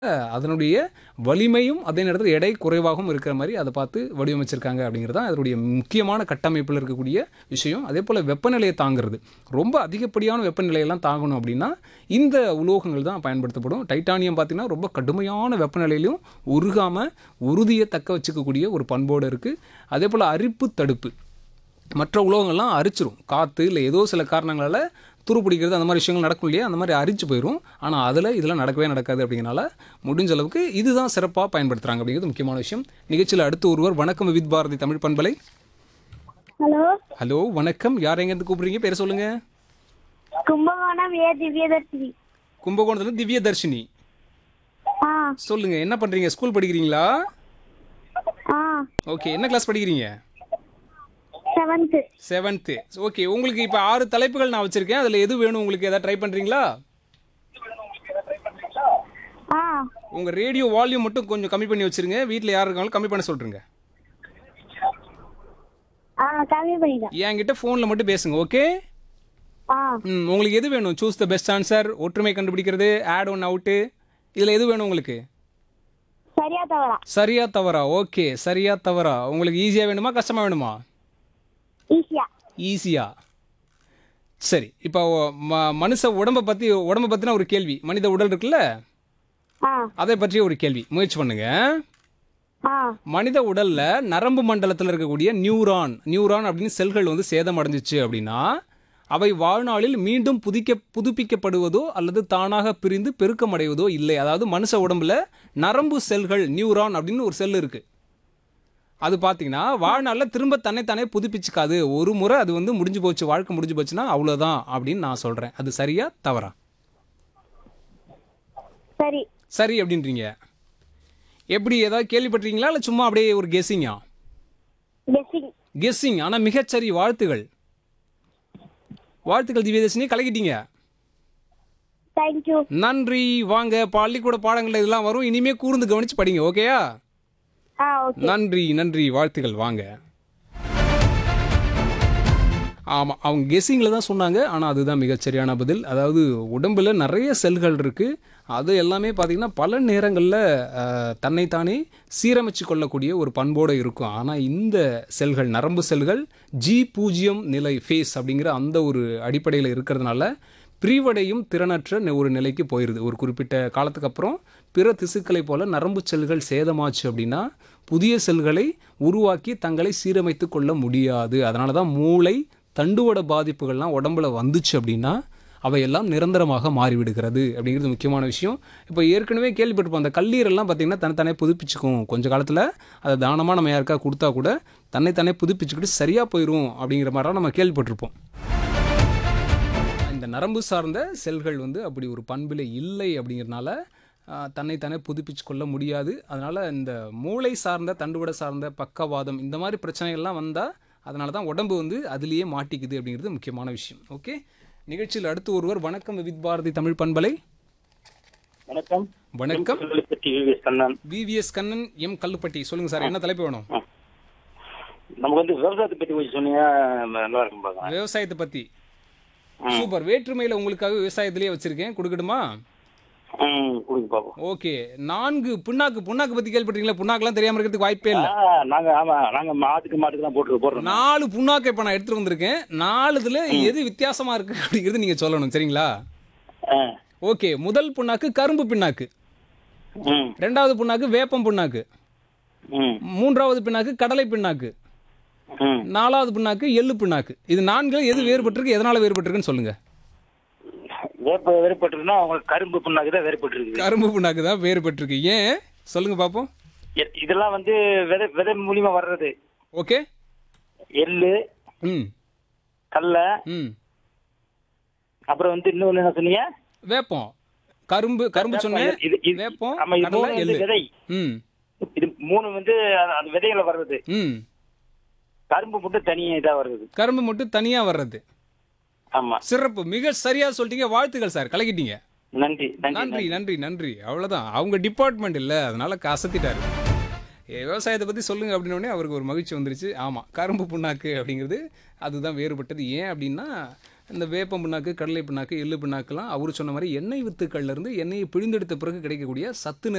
அதனுடைய வலிமையும் அதே நேரத்தில் எடை குறைவாகவும் இருக்கிற மாதிரி அதை பார்த்து வடிவமைச்சிருக்காங்க அப்படிங்கிறது தான் அதனுடைய முக்கியமான கட்டமைப்பில் இருக்கக்கூடிய விஷயம் அதே போல் வெப்பநிலையை தாங்கிறது ரொம்ப அதிகப்படியான வெப்பநிலையெல்லாம் தாங்கணும் அப்படின்னா இந்த உலோகங்கள் தான் பயன்படுத்தப்படும் டைட்டானியம் பார்த்திங்கன்னா ரொம்ப கடுமையான வெப்பநிலையிலும் உருகாமல் உறுதியை தக்க வச்சுக்கக்கூடிய ஒரு பண்போடு இருக்குது அதே போல் அரிப்பு தடுப்பு மற்ற உலோகங்கள்லாம் அரிச்சிரும் காற்று இல்லை ஏதோ சில காரணங்களால் துரு பிடிக்கிறது அந்த மாதிரி விஷயங்கள் நடக்கும் இல்லையா அந்த மாதிரி அரிச்சு போயிடும் ஆனால் அதில் இதெல்லாம் நடக்கவே நடக்காது அப்படிங்கிறனால முடிஞ்ச அளவுக்கு இதுதான் சிறப்பாக பயன்படுத்துகிறாங்க அப்படிங்கிறது முக்கியமான விஷயம் நிகழ்ச்சியில் அடுத்து ஒருவர் வணக்கம் வித் பாரதி தமிழ் பண்பலை ஹலோ ஹலோ வணக்கம் யார் எங்கேருந்து கூப்பிடுறீங்க பேர் சொல்லுங்கள் கும்பகோணம் ஏ திவ்யதர்ஷினி கும்பகோணத்துல திவ்ய தர்ஷினி ஆ சொல்லுங்கள் என்ன பண்ணுறீங்க ஸ்கூல் படிக்கிறீங்களா ஆ ஓகே என்ன கிளாஸ் படிக்கிறீங்க செவன்த்து செவன்த்து ஓகே உங்களுக்கு இப்போ ஆறு தலைப்புகள் நான் வச்சுருக்கேன் அதில் எது வேணும் உங்களுக்கு எதாவது ட்ரை பண்ணுறீங்களா ஆ உங்கள் ரேடியோ வால்யூம் மட்டும் கொஞ்சம் கம்மி பண்ணி வச்சிருங்க வீட்டில் யார் இருக்காங்களோ கம்மி பண்ண சொல்கிறேங்க ஆ கம்மி பண்ணிட்டேன் என்கிட்ட ஃபோனில் மட்டும் பேசுங்க ஓகே ஆ ம் உங்களுக்கு எது வேணும் சூஸ் த பெஸ்ட் ஆன்சர் ஒற்றுமை கண்டுபிடிக்கிறது ஆட் ஒன் அவுட்டு இதில் எது வேணும் உங்களுக்கு சரியா தவறா சரியா தவறா ஓகே சரியா தவறா உங்களுக்கு ஈஸியாக வேணுமா கஷ்டமாக வேணுமா ஈஸியா ஈஸியா சரி இப்போ ம மனுஷ உடம்பை பற்றி உடம்பை பற்றின ஒரு கேள்வி மனித உடல் இருக்குல்ல ஆ அதை பற்றிய ஒரு கேள்வி முயற்சி பண்ணுங்க ஆ மனித உடல்ல நரம்பு மண்டலத்தில் இருக்கக்கூடிய நியூரான் நியூரான் அப்படின்னு செல்கள் வந்து சேதம் அடைஞ்சிச்சு அப்படின்னா அவை வாழ்நாளில் மீண்டும் புதிக்க புதுப்பிக்கப்படுவதோ அல்லது தானாக பிரிந்து பெருக்கமடைவதோ இல்லை அதாவது மனுஷ உடம்புல நரம்பு செல்கள் நியூரான் அப்படின்னு ஒரு செல் இருக்கு அது பார்த்தீங்கன்னா வாழ்நாளில் திரும்ப தன்னைத்தானே புதுப்பிச்சுக்காது ஒரு முறை அது வந்து முடிஞ்சு போச்சு வாழ்க்கை முடிஞ்சு போச்சுன்னா அவ்வளோதான் அப்படின்னு நான் சொல்கிறேன் அது சரியா தவறா சரி சரி அப்படின்றீங்க எப்படி ஏதாவது கேள்விப்பட்டிருக்கீங்களா இல்லை சும்மா அப்படியே ஒரு கெஸ்ஸிங்கா கெஸ்ஸிங் கெஸ்ஸிங் ஆனால் மிகச்சரி வாழ்த்துகள் வாழ்த்துக்கள் திவ்யதர்ஷினி கலக்கிட்டீங்க தேங்க்யூ நன்றி வாங்க பள்ளிக்கூட பாடங்கள் இதெல்லாம் வரும் இனிமே கூர்ந்து கவனிச்சு படிங்க ஓகேயா ஆ ஓகே நன்றி நன்றி வாழ்த்துக்கள் வாங்க ஆமாம் அவங்க கெஸ்ஸிங்கில் தான் சொன்னாங்க ஆனால் அதுதான் மிகச்சரியான பதில் அதாவது உடம்பில் நிறைய செல்கள் இருக்குது அது எல்லாமே பார்த்திங்கன்னா பல நேரங்களில் தன்னைத்தானே சீரமைச்சு கொள்ளக்கூடிய ஒரு பண்போடு இருக்கும் ஆனால் இந்த செல்கள் நரம்பு செல்கள் ஜி பூஜ்ஜியம் நிலை ஃபேஸ் அப்படிங்கிற அந்த ஒரு அடிப்படையில் இருக்கிறதுனால பிரிவடையும் திறனற்ற நி- ஒரு நிலைக்கு போயிடுது ஒரு குறிப்பிட்ட காலத்துக்கு அப்புறம் பிற திசுக்களைப் போல நரம்பு செல்கள் சேதமாச்சு அப்படின்னா புதிய செல்களை உருவாக்கி தங்களை சீரமைத்து கொள்ள முடியாது அதனால தான் மூளை தண்டுவட பாதிப்புகள்லாம் உடம்புல வந்துச்சு அப்படின்னா அவையெல்லாம் நிரந்தரமாக மாறிவிடுகிறது அப்படிங்கிறது முக்கியமான விஷயம் இப்போ ஏற்கனவே கேள்விப்பட்டிருப்போம் அந்த கல்லீரெல்லாம் பார்த்திங்கன்னா தன்னைத்தானே புதுப்பிச்சுக்கும் கொஞ்ச காலத்தில் அதை தானமாக நம்ம யாருக்கா கொடுத்தா கூட தன்னைத்தானே புதுப்பிச்சுக்கிட்டு சரியாக போயிடும் அப்படிங்கிற மாதிரிலாம் நம்ம கேள்விப்பட்டிருப்போம் இந்த நரம்பு சார்ந்த செல்கள் வந்து அப்படி ஒரு பண்பில் இல்லை அப்படிங்கிறனால ஆஹ், தன்னைத்தானே புதுப்பிச்சு கொள்ள முடியாது அதனால் இந்த மூளை சார்ந்த தண்டுவட சார்ந்த பக்கவாதம் இந்த மாதிரி பிரச்சனைகள்லாம் வந்தால் அதனால தான் உடம்பு வந்து அதுலேயே மாட்டிக்குது அப்படிங்கிறது முக்கியமான விஷயம் ஓகே நிகழ்ச்சியில் அடுத்து ஒருவர் வணக்கம் வித் பாரதி தமிழ் பண்பலை வணக்கம் வணக்கம் பற்றி VVS Kannan VVS Kannan M Kalluppatti சொல்லுங்கள் சார் என்ன தலைப்பு வேணும் நமக்கு வந்து விவசாயத்தை பத்தி கொஞ்சம் சொன்னீங்க நல்லா இருக்கும் பாக்க விவசாயத்தை பற்றி சூப்பர் வேற்றுமையில் உங்களுக்காக விவசாயத்திலேயே வச்சுருக்கேன் கொடுக்கட்டுமா ம் கொடுங்க பாப்போம் ஓகே நான்கு புண்ணாக்கு புண்ணாக்கு பத்தி கேள்விப்பட்டீங்களா புண்ணாக்குலாம் தெரியாம இருக்கிறதுக்கு வாய்ப்பே இல்லை ஆ, நாங்க ஆமா நாங்க மாட்டுக்கு மாட்டுக்கு தான் போட்டு போடுறோம் நாலு புண்ணாக்கு இப்ப நான் எடுத்துட்டு வந்திருக்கேன் நாலுதுல எது வித்தியாசமா இருக்கு அப்படிங்கிறது நீங்க சொல்லணும் சரிங்களா ஆ, ஓகே முதல் புண்ணாக்கு கரும்பு பிண்ணாக்கு ம் ரெண்டாவது புண்ணாக்கு வேப்பம் புண்ணாக்கு ம் மூன்றாவது பிண்ணாக்கு கடலை பிண்ணாக்கு ம் நாலாவது பிண்ணாக்கு எள்ளு பிண்ணாக்கு இது நான்கு எது வேறுபட்டிருக்கு எதனால வேறுபட்டிருக்குன்னு சொல்லுங்க வேப்ப வேறுபட்டுருன்னா உங்களுக்கு கரும்பு புண்ணாக்கு தான் வேறுபட்டு இருக்குது கரும்பு புண்ணாக்கு தான் வேறுபட்டிருக்கு ஏன் சொல்லுங்க பாப்போம் இ- இதெல்லாம் வந்து விதை விதை மூலியமா வர்றது ஓகே எள்ளு ம் கடலை ம் அப்புறம் வந்து இன்னொன்னு என்ன சொன்னீங்க வேப்பம் கரும்பு கரும்பு சொன்னேன் இது இது வேப்பம் ஆமா இது மூணு கடலை வந்து எள்ளு விதை ம் இது மூணு வந்து அந்த- அந்த விதைகளை வர்றது ம் கரும்பு மட்டும் தனியா இதா வருது கரும்பு மட்டும் தனியா வர்றது ஆமா சிறப்பு மிக சரியா சொல்லிட்டீங்க வாழ்த்துக்கள் சார் கலக்கிட்டீங்க நன்றி நன்றி நன்றி நன்றி நன்றி அவ்வளவுதான் அவங்க டிபார்ட்மெண்ட் இல்ல அதனால கசத்திட்டாரு ஏ, விவசாயத்தை பத்தி சொல்லுங்க அப்படின்ன உடனே அவருக்கு ஒரு மகிழ்ச்சி வந்துருச்சு ஆமா கரும்பு புண்ணாக்கு அப்படிங்கிறது அதுதான் வேறுபட்டது ஏன் அப்படின்னா இந்த வேப்பம் புண்ணாக்கு கடலை புண்ணாக்கு எள்ளு புண்ணாக்குலாம் அவர் சொன்ன மாதிரி எண்ணெய் வித்துக்கள்ல இருந்து எண்ணெயை பிழிந்தெடுத்த பிறகு கிடைக்கக்கூடிய சத்து